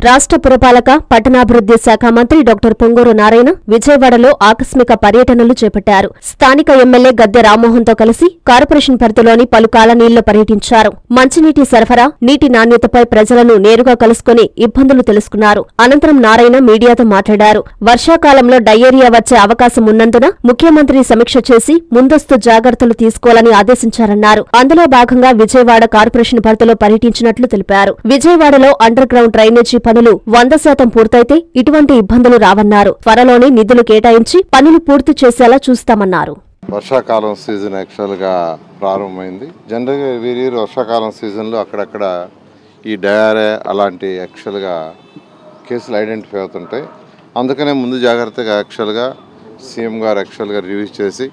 రాష్ట్ర పురపాలక పట్టణాభివృద్ధి శాఖ మంత్రి డాక్టర్ పొంగూరు నారాయణ విజయవాడలో ఆకస్మిక పర్యటనలు చేపట్టారు స్థానిక ఎమ్మెల్యే గద్దె రామ్మోహన్తో కలిసి కార్పొరేషన్ పరిధిలోని పలు కాలనీల్లో పర్యటించారు మంచినీటి సరఫరా నీటి నాణ్యతపై ప్రజలను నేరుగా కలుసుకుని ఇబ్బందులు తెలుసుకున్నారు అనంతరం నారాయణ మీడియాతో మాట్లాడారు వర్షాకాలంలో డయేరియా వచ్చే అవకాశం ఉన్నందున ముఖ్యమంత్రి సమీక్ష చేసి ముందస్తు జాగ్రత్తలు తీసుకోవాలని ఆదేశించారన్నారు అందులో భాగంగా విజయవాడ కార్పొరేషన్ పరిధిలో పర్యటించినట్లు తెలిపారు విజయవాడలో అండర్ గ్రౌండ్ డ్రైనేజీ పనులు వంద శాతం పూర్తయితే ఇటువంటి ఇబ్బందులు రావన్నారు త్వరలోనే నిధులు కేటాయించి పనులు పూర్తి చేసేలా చూస్తామన్నారు వర్షాకాలం సీజన్ యాక్చువల్గా ప్రారంభమైంది జనరల్గా వీరి వర్షాకాలం సీజన్లో అక్కడక్కడ ఈ డయారే అలాంటి యాక్చువల్గా కేసులు ఐడెంటిఫై అవుతుంటాయి అందుకనే ముందు జాగ్రత్తగా యాక్చువల్గా సీఎం గారు యాక్చువల్గా రివ్యూ చేసి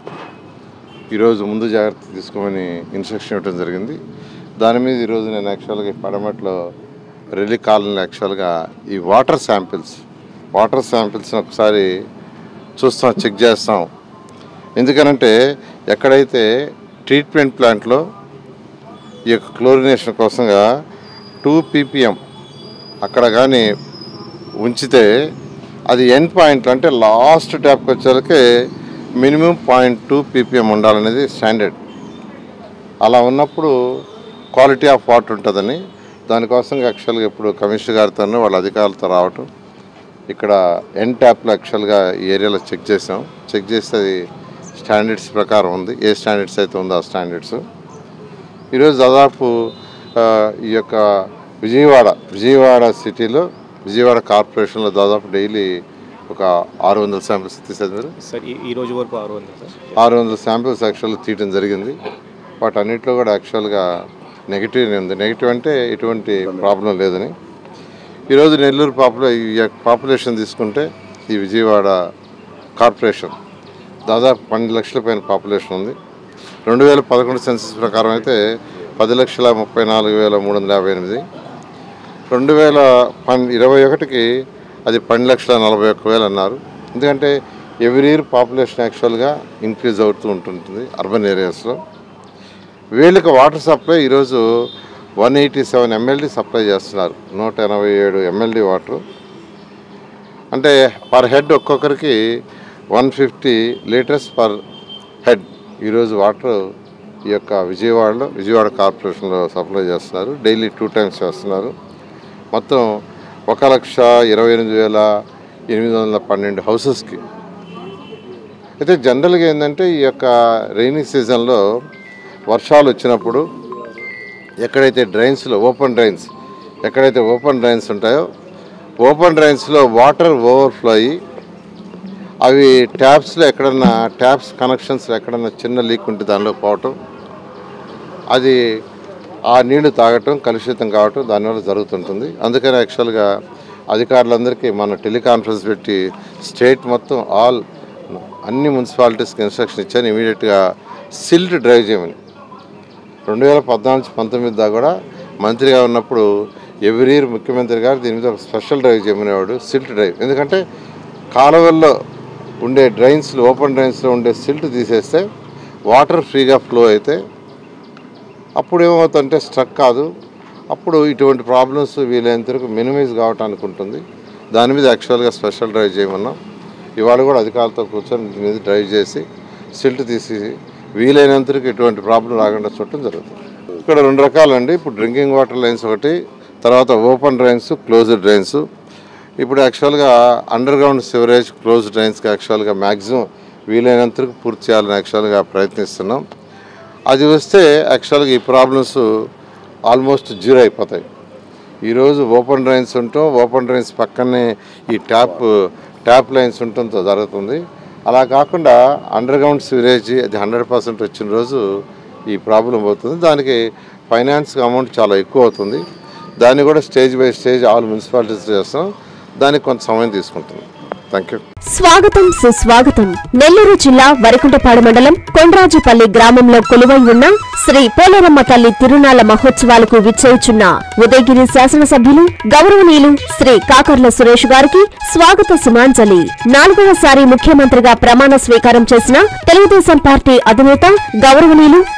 ఈరోజు ముందు జాగ్రత్త తీసుకోమని ఇన్స్ట్రక్షన్ ఇవ్వడం జరిగింది దాని మీద ఈరోజు నేను యాక్చువల్గా ఈ పడమట్లో రెల్లి కాలనీలో యాక్చువల్గా ఈ వాటర్ శాంపిల్స్ వాటర్ శాంపిల్స్ని ఒకసారి చూస్తాం చెక్ చేస్తాం ఎందుకనంటే ఎక్కడైతే ట్రీట్మెంట్ ప్లాంట్లో ఈ యొక్క క్లోరినేషన్ కోసంగా టూ పీపీఎం అక్కడ కానీ ఉంచితే అది ఎండ్ పాయింట్ అంటే లాస్ట్ ట్యాప్కి వచ్చేసరికి మినిమం పాయింట్ టూ పీపీఎం ఉండాలనేది స్టాండర్డ్ అలా ఉన్నప్పుడు క్వాలిటీ ఆఫ్ వాటర్ ఉంటుందని దానికోసం యాక్చువల్గా ఇప్పుడు కమిషనర్ గారితో వాళ్ళ అధికారులతో రావటం ఇక్కడ ఎన్ ట్యాప్లో యాక్చువల్గా ఈ ఏరియాలో చెక్ చేసాం చెక్ చేస్తే అది స్టాండర్డ్స్ ప్రకారం ఉంది ఏ స్టాండర్డ్స్ అయితే ఉందో ఆ స్టాండర్డ్స్ ఈరోజు దాదాపు ఆ, ఈ యొక్క విజయవాడ విజయవాడ సిటీలో విజయవాడ కార్పొరేషన్లో దాదాపు డైలీ ఒక ఆరు వందల శాంపిల్స్ తీసేది మీరు సార్ ఈ ఈ రోజు వరకు ఆరు వందలు సార్ ఆరు వందల శాంపిల్స్ యాక్చువల్గా తీయడం జరిగింది వాటన్నిటిలో కూడా యాక్చువల్గా నెగిటివ్ ఉంది నెగిటివ్ అంటే ఎటువంటి ప్రాబ్లం లేదని ఈరోజు నెల్లూరు పాపులే ఈ యొక్క పాపులేషన్ తీసుకుంటే ఈ విజయవాడ కార్పొరేషన్ దాదాపు పన్నెండు లక్షల పైన పాపులేషన్ ఉంది రెండు వేల పదకొండు సెన్సస్ ప్రకారం అయితే పది లక్షల ముప్పై నాలుగు వేల మూడు వందల యాభై ఎనిమిది రెండు వేల పన్ ఇరవై ఒకటికి అది పన్నెండు లక్షల నలభై ఒక్క వేలు అన్నారు ఎందుకంటే ఎవ్రీ ఇయర్ పాపులేషన్ యాక్చువల్గా ఇంక్రీజ్ అవుతూ ఉంటుంటుంది అర్బన్ ఏరియాస్లో వీళ్ళకి వాటర్ సప్లై ఈరోజు one eighty seven MLD supply చేస్తున్నారు నూట ఎనభై ఏడు ఎంఎల్డీ వాటర్ అంటే పర్ హెడ్ ఒక్కొక్కరికి one fifty litres per head ఈరోజు వాటర్ ఈ యొక్క విజయవాడలో విజయవాడ కార్పొరేషన్లో సప్లై చేస్తున్నారు డైలీ టూ టైమ్స్ చేస్తున్నారు మొత్తం ఒక లక్ష ఇరవై ఎనిమిది వేల ఎనిమిది వందల పన్నెండు హౌసెస్కి అయితే జనరల్గా ఏంటంటే ఈ యొక్క రైనీ సీజన్లో వర్షాలు వచ్చినప్పుడు ఎక్కడైతే డ్రైన్స్లో ఓపెన్ డ్రైన్స్ ఎక్కడైతే ఓపెన్ డ్రైన్స్ ఉంటాయో ఓపెన్ డ్రైన్స్లో వాటర్ ఓవర్ఫ్లో అయ్యి అవి ట్యాప్స్లో ఎక్కడన్నా ట్యాప్స్ కనెక్షన్స్లో ఎక్కడన్నా చిన్న లీక్ ఉంటే దానిలో పోవటం అది ఆ నీళ్లు తాగటం కలుషితం కావటం దానివల్ల జరుగుతుంటుంది అందుకని యాక్చువల్గా అధికారులందరికీ మన టెలికాన్ఫరెన్స్ పెట్టి స్టేట్ మొత్తం ఆల్ అన్ని మున్సిపాలిటీస్కి ఇన్స్ట్రక్షన్ ఇచ్చాను ఇమీడియట్గా సిల్ట్ డ్రైవ్ చేయమని రెండు వేల పద్నాలుగు నుంచి పంతొమ్మిది దాకా కూడా మంత్రిగా ఉన్నప్పుడు ఎవ్రీ ఇయర్ ముఖ్యమంత్రి గారు దీని మీద ఒక స్పెషల్ డ్రైవ్ చేయమనేవాడు సిల్ట్ డ్రైవ్ ఎందుకంటే కాలువల్లో ఉండే డ్రైన్స్లో ఓపెన్ డ్రైన్స్లో ఉండే సిల్ట్ తీసేస్తే వాటర్ ఫ్రీగా ఫ్లో అయితే అప్పుడు ఏమవుతుందంటే స్ట్రక్ కాదు అప్పుడు ఇటువంటి ప్రాబ్లమ్స్ వీలైనంత వరకు మినిమైజ్ కావటానికి ఉంటుంది దాని మీద యాక్చువల్గా స్పెషల్ డ్రైవ్ చేయమన్నాం ఇవాళ కూడా అధికారులతో కూర్చొని దీని మీద డ్రైవ్ చేసి సిల్ట్ తీసి వీలైనంత వరకు ఎటువంటి ప్రాబ్లం రాకుండా చూడటం జరుగుతుంది ఇక్కడ రెండు రకాలండి ఇప్పుడు డ్రింకింగ్ వాటర్ లైన్స్ ఒకటి తర్వాత ఓపెన్ డ్రైన్స్ క్లోజ్డ్ డ్రైన్స్ ఇప్పుడు యాక్చువల్గా అండర్ గ్రౌండ్ సివరేజ్ క్లోజ్ డ్రైన్స్కి యాక్చువల్గా మ్యాక్సిమం వీలైనంత వరకు పూర్తి చేయాలని యాక్చువల్గా ప్రయత్నిస్తున్నాం అది వస్తే యాక్చువల్గా ఈ ప్రాబ్లమ్స్ ఆల్మోస్ట్ జీరో అయిపోతాయి ఈరోజు ఓపెన్ డ్రైన్స్ ఉంటాం ఓపెన్ డ్రైన్స్ పక్కనే ఈ ట్యాప్ ట్యాప్ లైన్స్ ఉండటంతో జరుగుతుంది అలా కాకుండా అండర్ గ్రౌండ్ సివరేజ్ అది హండ్రెడ్ పర్సెంట్ వచ్చిన రోజు ఈ ప్రాబ్లం అవుతుంది దానికి ఫైనాన్స్ అమౌంట్ చాలా ఎక్కువ అవుతుంది దాన్ని కూడా stage by stage all municipalities చేస్తాం దానికి కొంత సమయం తీసుకుంటుంది థ్యాంక్ యూ స్వాగతం సుస్వాగతం నెల్లూరు జిల్లా వరికుంటపాడు మండలం కొండ్రాజుపల్లి గ్రామంలో కొలువై ఉన్న శ్రీ పోలేరమ్మ తల్లి తిరునాళ్ల మహోత్సవాలకు విచ్చేయుచున్న ఉదయగిరి శాసనసభ్యులు గౌరవనీయులు శ్రీ కాకర్ల సురేష్ గారికి స్వాగత సుమాంజలి నాలుగవసారి ముఖ్యమంత్రిగా ప్రమాణ స్వీకారం చేసిన తెలుగుదేశం పార్టీ అధినేత గౌరవనీయులు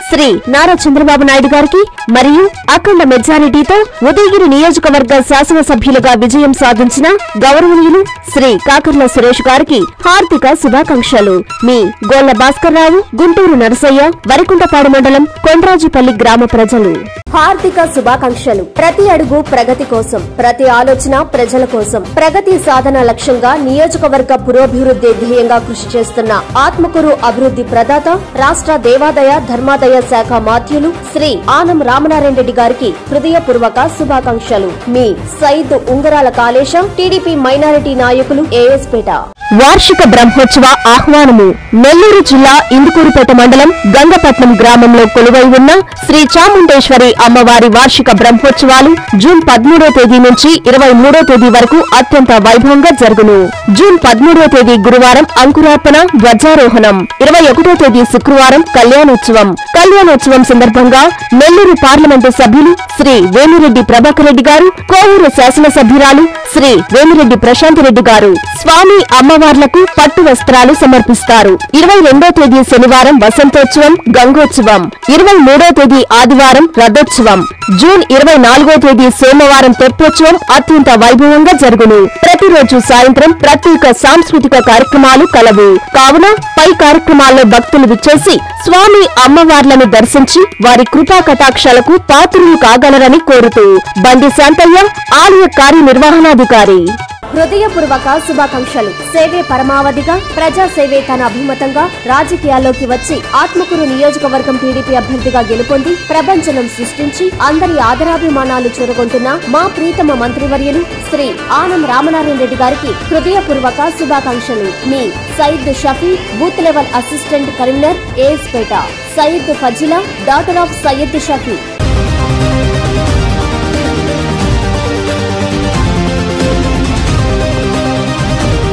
శ్రీ నారా చంద్రబాబు నాయుడు గారికి మరియు అఖండ మెజారిటీతో ఉదయగిరి నియోజకవర్గ శాసనసభ్యులుగా విజయం సాధించిన గౌరవనీయులు శ్రీ కాకర్ల సురేష్ గారికి హార్దిక శుభాకాంక్షలు మీ గోళ్ల భాస్కర్రావు గుంటూరు నరసయ్య వరికుంటపాడు మండలం కొండ్రాజుపల్లి గ్రామ ప్రజలు హార్దిక శుభాకాంక్షలు ప్రతి అడుగు ప్రగతి కోసం ప్రతి ఆలోచన ప్రజల కోసం ప్రగతి సాధన లక్ష్యంగా నియోజకవర్గ పురోభివృద్ధి ధ్యేయంగా కృషి చేస్తున్న ఆత్మకూరు అభివృద్ధి ప్రదాత రాష్ట్ర దేవాదాయ ధర్మాదాయ శాఖ మాధ్యులు శ్రీ ఆనం రామనారాయణ రెడ్డి గారికి హృదయపూర్వక శుభాకాంక్షలు మీ సైద్ ఉంగరాల కాళేశం టీడీపీ మైనారిటీ నాయకులు ఏఎస్పేట వార్షిక బ్రహ్మోత్సవ ఆహ్వానము నెల్లూరు జిల్లా ఇందుకూరుపేట మండలం గంగపట్నం గ్రామంలో కొలువై ఉన్న శ్రీ చాముండేశ్వరి అమ్మవారి వార్షిక బ్రహ్మోత్సవాలు జూన్ పదమూడో తేదీ నుంచి ఇరవై మూడో తేదీ వరకు అత్యంత వైభవంగా జరుగును జూన్ పదమూడో తేదీ గురువారం అంకురార్పణ ధ్వజారోహణం ఇరవై ఒకటో తేదీ శుక్రవారం కళ్యాణోత్సవం కళ్యాణోత్సవం సందర్భంగా నెల్లూరు పార్లమెంటు సభ్యులు శ్రీ వేమిరెడ్డి ప్రభాకర్ రెడ్డి గారు కోవూరు శాసనసభ్యురాలు శ్రీ వేమిరెడ్డి ప్రశాంత్ రెడ్డి గారు స్వామి అమ్మవార్లకు పట్టు వస్త్రాలు సమర్పిస్తారు ఇరవై రెండో తేదీ శనివారం వసంతోత్సవం గంగోత్సవం ఇరవై మూడో తేదీ ఆదివారం రథోత్సవం జూన్ ఇరవై నాలుగో తేదీ సోమవారం తెప్పోత్సవం అత్యంత వైభవంగా జరుగును ప్రతిరోజు సాయంత్రం ప్రత్యేక సాంస్కృతిక కార్యక్రమాలు కలవు కావున పై కార్యక్రమాల్లో భక్తులు విచ్చేసి స్వామి అమ్మవార్లను దర్శించి వారి కృపా కటాక్షాలకు పాత్రులు కాగలరని కోరుతూ బండి శాంతయ్య ఆలయ కార్యనిర్వహణాధికారి హృదయపూర్వక శుభాకాంక్షలు సేవే పరమావధిగా ప్రజా సేవే తన అభిమతంగా రాజకీయాల్లోకి వచ్చి ఆత్మకూరు నియోజకవర్గం టీడీపీ అభ్యర్థిగా గెలుపొంది ప్రపంచనం సృష్టించి అందరి ఆదరాభిమానాలు చూరగొంటున్న మా ప్రీతమ మంత్రివర్యులు శ్రీ ఆనం రామనారాయణ రెడ్డి గారికి హృదయపూర్వక శుభాకాంక్షలు మీ Sayeed Shafi booth level assistant Karimnagar ఏఎస్పేట సయీద్ ఫజిలా డాటర్ ఆఫ్ సయ్యద్ షఫీ